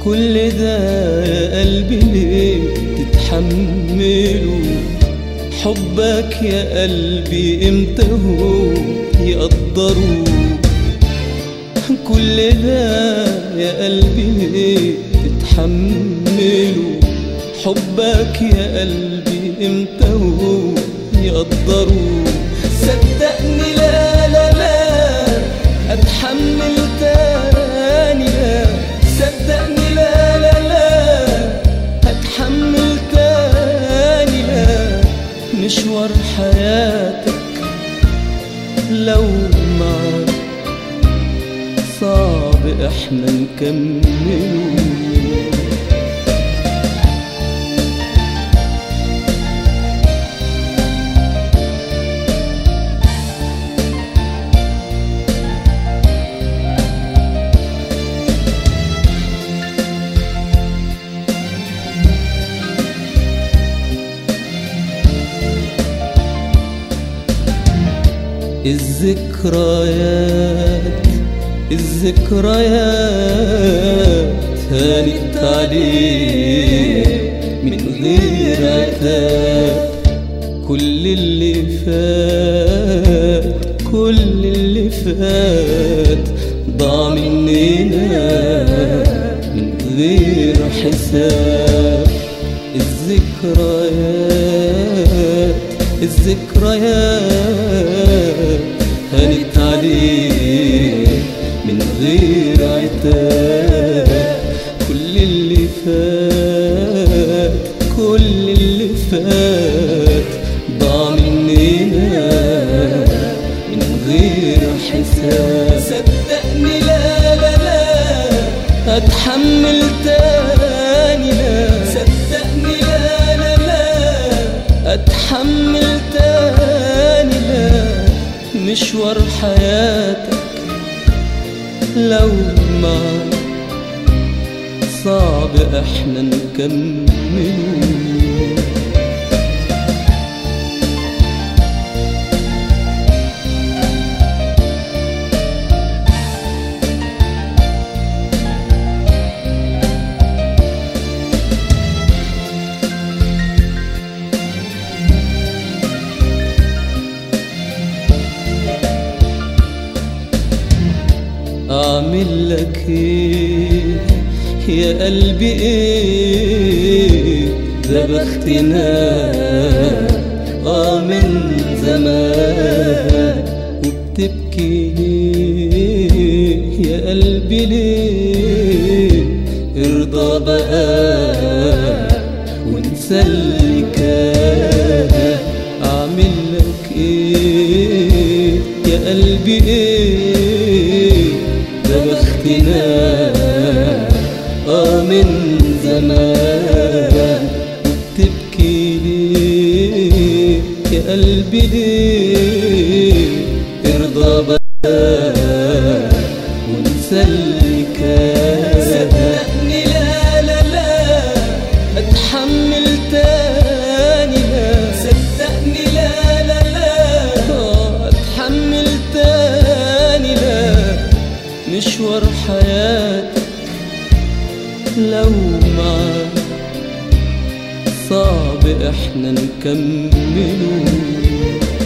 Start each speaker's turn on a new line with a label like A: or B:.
A: كل ده يا قلبي ليه تتحمله حبك يا قلبي امتى هو يقدره كل ده يا قلبي ليه تتحمله حبك يا قلبي امتى هو يقدره صدقني لا لا لا اتحمل تاني لا صدقني لا لا لا هتحمل تاني لا مشوار حياتك لو معاك صعب احنا نكمله الذكريات الذكريات هانت عليك من غير عتاب كل اللي فات كل اللي فات ضاع مننا من غير حساب الذكريات الذكريات هانت عليك من غير عتاب كل اللي فات كل اللي فات ضاع مننا من غير حساب صدقني لا لا لا اتحمل تاني لا صدقني لا لا لا اتحمل تاني لا مشوار حياتك لو معك صعب احنا نكمله أعمل لك إيه يا قلبي إيه ده بختنا آه من زمان وبتبكي ليه يا قلبي ليه ارضى بقى وانسى اللي كان أعمل لك إيه يا قلبي إيه ده بختنا آه من زمان وبتبكي ليه يا قلبي ليه ارضى بقى وانسى اللي كان صدقني لا لا لا اتحمل تاني لا صدقني لا لا لا اتحمل تاني لا مشوار حياتك لو معاك صعب احنا نكمله